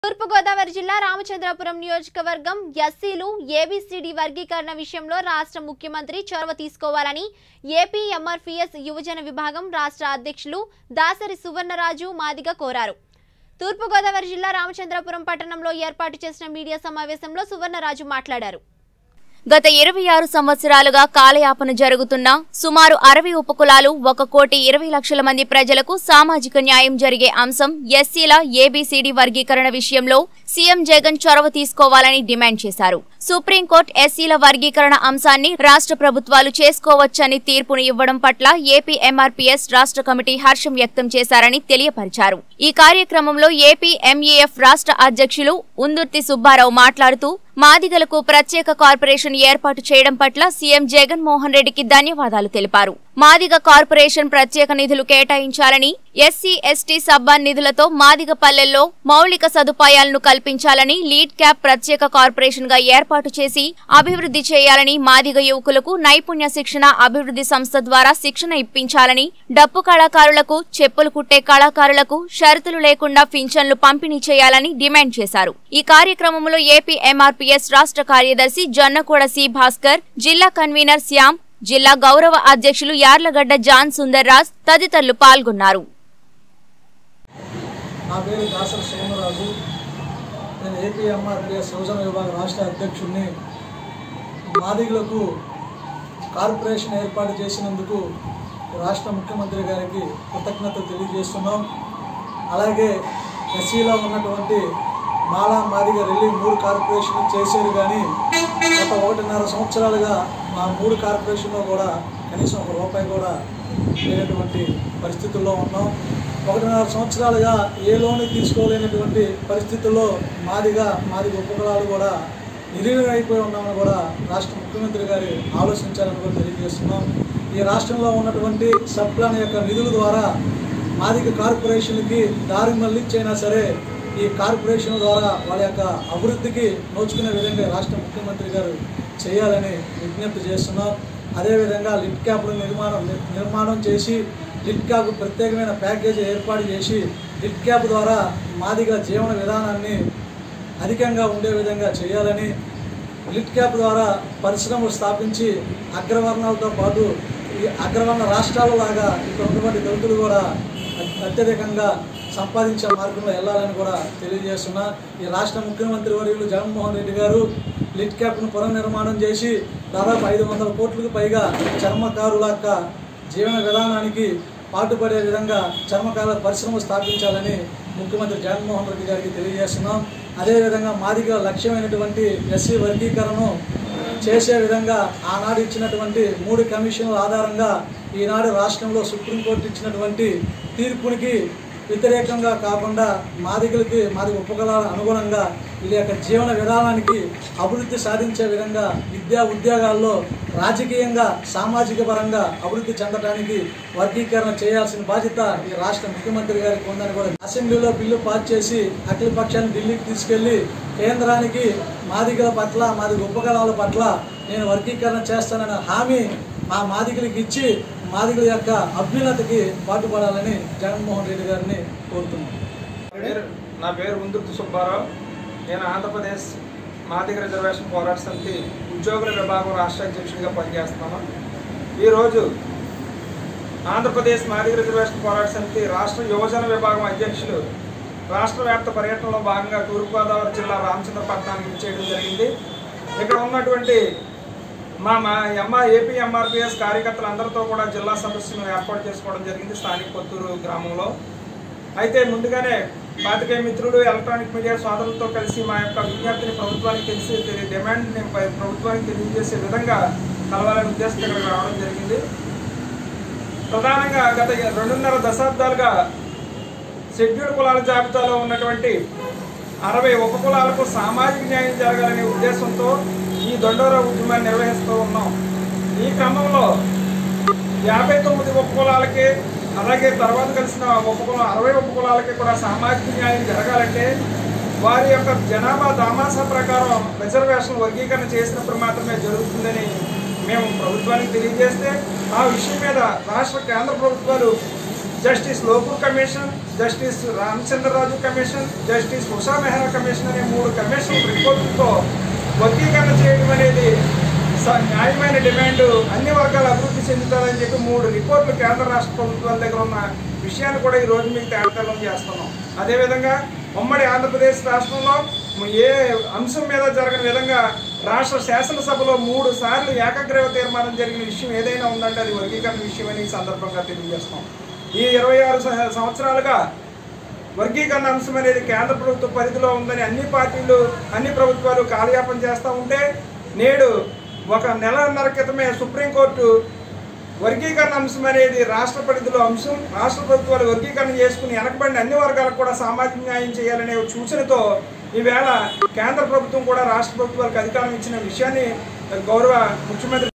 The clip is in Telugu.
తూర్పుగోదావరి జిల్లా రామచంద్రాపురం నియోజకవర్గం ఎస్సీలు ఏబిసిడి వర్గీకరణ విషయంలో రాష్ట్ర ముఖ్యమంత్రి చొరవ తీసుకోవాలని ఏపీ ఎంఆర్పీఎస్ యువజన విభాగం రాష్ట్ర అధ్యక్షులు దాసరి సువర్ణరాజు మాదిగ కోరారు తూర్పుగోదావరి జిల్లా రామచంద్రాపురం పట్టణంలో ఏర్పాటు చేసిన మీడియా సమావేశంలో సువర్ణరాజు మాట్లాడారు గత ఇరవై ఆరు సంవత్సరాలుగా కాలయాపన జరుగుతున్న సుమారు అరవై ఉపకులాలు ఒక కోటి ఇరవై లక్షల మంది ప్రజలకు సామాజిక న్యాయం జరిగే అంశం ఎస్సీల ఏబీసీడీ వర్గీకరణ విషయంలో సీఎం జగన్ చొరవ తీసుకోవాలని డిమాండ్ చేశారు సుప్రీంకోర్టు ఎస్సీల వర్గీకరణ అంశాన్ని రాష్ట్ర ప్రభుత్వాలు చేసుకోవచ్చని తీర్పును ఇవ్వడం పట్ల ఏపీ ఎంఆర్పీఎస్ రాష్ట్ర కమిటీ హర్షం వ్యక్తం చేశారని తెలియపరిచారు ఈ కార్యక్రమంలో ఏపీ ఎంఈఎఫ్ రాష్ట్ర అధ్యక్షులు ఉందుర్తి సుబ్బారావు మాట్లాడుతూ మాదిగలకు ప్రత్యేక కార్పొరేషన్ ఏర్పాటు చేయడం పట్ల సీఎం జగన్మోహన్ రెడ్డికి ధన్యవాదాలు తెలిపారు మాదిగ కార్పొరేషన్ ప్రత్యేక నిధులు కేటాయించాలని ఎస్సీ ఎస్టీ సబ్బా నిధులతో మాదిగ పల్లెల్లో మౌలిక సదుపాయాలను కల్పించాలని లీడ్ క్యాప్ ప్రత్యేక కార్పొరేషన్ గా ఏర్పాటు చేసి అభివృద్ధి చేయాలని మాదిగ యువకులకు నైపుణ్య శిక్షణ అభివృద్ధి సంస్థ ద్వారా శిక్షణ ఇప్పించాలని డప్పు కళాకారులకు చెప్పులు కుట్టే కళాకారులకు షరతులు లేకుండా పింఛన్లు పంపిణీ చేయాలని డిమాండ్ చేశారు ఈ కార్యక్రమంలో ఏపీ ఎంఆర్పీఎస్ రాష్ట్ర కార్యదర్శి జొన్నకూడ సి భాస్కర్ జిల్లా కన్వీనర్ శ్యామ్ జిల్లా గౌరవ అధ్యక్షులు యార్లగడ్డ జాన్ సుందర్రాజ్ తదితరులు పాల్గొన్నారు నా పేరు దాసర సోమరాజు నేను ఏపీఎంఆర్పిఎస్ యువజన విభాగ రాష్ట్ర అధ్యక్షుడిని మాదిగులకు కార్పొరేషన్ ఏర్పాటు చేసినందుకు రాష్ట్ర ముఖ్యమంత్రి గారికి కృతజ్ఞత తెలియజేస్తున్నాం అలాగే ఎస్సీలో ఉన్నటువంటి మాలా మాదిగ రెల్లి మూడు కార్పొరేషన్లు చేశారు కానీ గత ఒకటిన్నర సంవత్సరాలుగా మా మూడు కార్పొరేషన్లో కూడా కనీసం ఒక రూపాయి కూడా లేనటువంటి పరిస్థితుల్లో ఉన్నాం ఒకటిన్నర సంవత్సరాలుగా ఏ లోను తీసుకోలేనటువంటి పరిస్థితుల్లో మాదిగా మాదిగ ఉపకులాలు కూడా నిలీనం అయిపోయి ఉన్నామని కూడా రాష్ట్ర ముఖ్యమంత్రి గారి ఆలోచించాలని కూడా తెలియజేస్తున్నాం ఈ రాష్ట్రంలో ఉన్నటువంటి సబ్ ప్లాన్ యొక్క నిధుల ద్వారా మాదిగ కార్పొరేషన్లకి దారి మళ్ళించైనా సరే ఈ కార్పొరేషన్ ద్వారా వాళ్ళ యొక్క అభివృద్ధికి నోచుకునే విధంగా రాష్ట్ర ముఖ్యమంత్రి గారు చేయాలని విజ్ఞప్తి చేస్తున్నాం అదేవిధంగా లిట్ క్యాప్ల నిర్మాణం నిర్- నిర్మాణం చేసి లిట్ క్యాప్ ప్రత్యేకమైన ప్యాకేజీ ఏర్పాటు చేసి లిట్ క్యాప్ ద్వారా మాదిగ జీవన విధానాన్ని అధికంగా ఉండే విధంగా చేయాలని లిట్ క్యాప్ ద్వారా పరిశ్రమలు స్థాపించి అగ్రవర్ణాలతో పాటు ఈ అగ్రవర్ణ రాష్ట్రాల లాగా ఇక్కడ ఉన్నటువంటి దళితులు కూడా అత్- అత్యధికంగా సంపాదించే మార్గంలో వెళ్ళాలని కూడా తెలియజేస్తున్నా ఈ రాష్ట్ర ముఖ్యమంత్రి వర్యులు జగన్మోహన్ రెడ్డి గారు లిట్ క్యాప్ను పునర్నిర్మాణం చేసి దాదాపు ఐదు వందల కోట్లకు పైగా చర్మకారుల యొక్క జీవన విధానానికి పాటుపడే విధంగా చర్మకాల పరిశ్రమ స్థాపించాలని ముఖ్యమంత్రి జగన్మోహన్ రెడ్డి గారికి తెలియజేస్తున్నాం అదేవిధంగా మాదిగా లక్ష్యమైనటువంటి ఎస్సీ వర్గీకరణను చేసే విధంగా ఆనాడు ఇచ్చినటువంటి మూడు కమిషన్ల ఆధారంగా ఈనాడు రాష్ట్రంలో సుప్రీంకోర్టు ఇచ్చినటువంటి తీర్పునికి వ్యతిరేకంగా కాకుండా మాదిగలకి మాది ఉపకలాల అనుగుణంగా వీళ్ళ యొక్క జీవన విధానానికి అభివృద్ధి సాధించే విధంగా విద్యా ఉద్యోగాల్లో రాజకీయంగా సామాజిక పరంగా అభివృద్ధి చెందడానికి వర్గీకరణ చేయాల్సిన బాధ్యత ఈ రాష్ట్ర ముఖ్యమంత్రి గారికి ఉందని కూడా అసెంబ్లీలో బిల్లు పాస్ చేసి అఖిల పక్షాన్ని ఢిల్లీకి తీసుకెళ్లి కేంద్రానికి మాదిగల పట్ల మాది ఉపకళాల పట్ల నేను వర్గీకరణ చేస్తానన్న హామీ మా మాదిగలకి ఇచ్చి మాదిగల యొక్క అభ్యున్నతికి పాటుపడాలని జగన్మోహన్ రెడ్డి గారిని కోరుతున్నాను పేరు- నా పేరు ముందుర్తి సుబ్బారావు నేను ఆంధ్రప్రదేశ్ మాదిగ రిజర్వేషన్ పోరాట సమితి ఉద్యోగుల విభాగం రాష్ట్ర అధ్యక్షుడిగా పనిచేస్తున్నాను ఈరోజు ఆంధ్రప్రదేశ్ మాదిగ రిజర్వేషన్ పోరాట సమితి రాష్ట్ర యువజన విభాగం అధ్యక్షులు రాష్ట్ర వ్యాప్త పర్యటనలో భాగంగా తూర్పుగోదావరి జిల్లా రామచంద్రపట్నానికి ఇచ్చేయడం జరిగింది ఇక్కడ ఉన్నటువంటి మా మా ఎంఆ ఏపీ ఎంఆర్పిఎస్ కార్యకర్తలందరితో కూడా జిల్లా సదస్సును ఏర్పాటు చేసుకోవడం జరిగింది స్థానిక కొత్తూరు గ్రామంలో అయితే ముందుగానే పాతికేయ మిత్రులు ఎలక్ట్రానిక్ మీడియా సోదరులతో కలిసి మా యొక్క విజ్ఞప్తిని ప్రభుత్వానికి తెలిసి తెలి- డిమాండ్ని ప- ప్రభుత్వానికి తెలియజేసే విధంగా కలవాలని ఉద్దేశంతో ఇక్కడికి రావడం జరిగింది ప్రధానంగా గత రెండున్నర దశాబ్దాలుగా షెడ్యూల్డ్ కులాల జాబితాలో ఉన్నటువంటి అరవై ఉపకులాలకు సామాజిక న్యాయం జరగాలనే ఉద్దేశంతో ఈ దొండోర ఉద్యమాన్ని నిర్వహిస్తూ ఉన్నాం ఈ క్రమంలో యాభై తొమ్మిది ఉపకులాలకి అలాగే తర్వాత కలిసిన ఉపకులం అరవై ఉపకులాలకి కూడా సామాజిక న్యాయం జరగాలంటే వారి యొక్క జనాభా దామాసా ప్రకారం రిజర్వేషన్ వర్గీకరణ చేసినప్పుడు మాత్రమే జరుగుతుందని మేము ప్రభుత్వానికి తెలియజేస్తే ఆ విషయం మీద రాష్ట్ర కేంద్ర ప్రభుత్వాలు Justice Lokur commission Justice Ramachandra Raju commission Justice Usha Mehra commission అనే మూడు కమిషన్ రిపోర్టులతో వర్గీకరణ చేయడం అనేది స- న్యాయమైన డిమాండ్ అన్ని వర్గాలు అభివృద్ధి చెందుతారని చెప్పి మూడు రిపోర్టులు కేంద్ర రాష్ట్ర ప్రభుత్వాల దగ్గర ఉన్న విషయాన్ని కూడా ఈ రోజు మీకు తేటతెల్లం చేస్తున్నాం అదేవిధంగా ఉమ్మడి ఆంధ్రప్రదేశ్ రాష్ట్రంలో ఏ అంశం మీద జరగని విధంగా రాష్ట్ర శాసనసభలో మూడు సార్లు ఏకగ్రీవ తీర్మానం జరిగిన విషయం ఏదైనా ఉందంటే అది వర్గీకరణ విషయం అని ఈ సందర్భంగా తెలియజేస్తాం ఈ ఇరవై ఆరు స- సంవత్సరాలుగా వర్గీకరణ అంశం అనేది కేంద్ర ప్రభుత్వ పరిధిలో ఉందని అన్ని పార్టీలు అన్ని ప్రభుత్వాలు కాలయాపన చేస్తూ ఉంటే నేడు ఒక నెలన్నర క్రితమే సుప్రీంకోర్టు వర్గీకరణ అంశం అనేది రాష్ట్ర పరిధిలో అంశం రాష్ట్ర ప్రభుత్వాలు వర్గీకరణ చేసుకుని వెనకబడిన అన్ని వర్గాలకు కూడా సామాజిక న్యాయం చేయాలనే ఒక సూచనతో ఈవేళ కేంద్ర ప్రభుత్వం కూడా రాష్ట్ర ప్రభుత్వాలకు అధికారం ఇచ్చిన విషయాన్ని గౌరవ ముఖ్యమంత్రి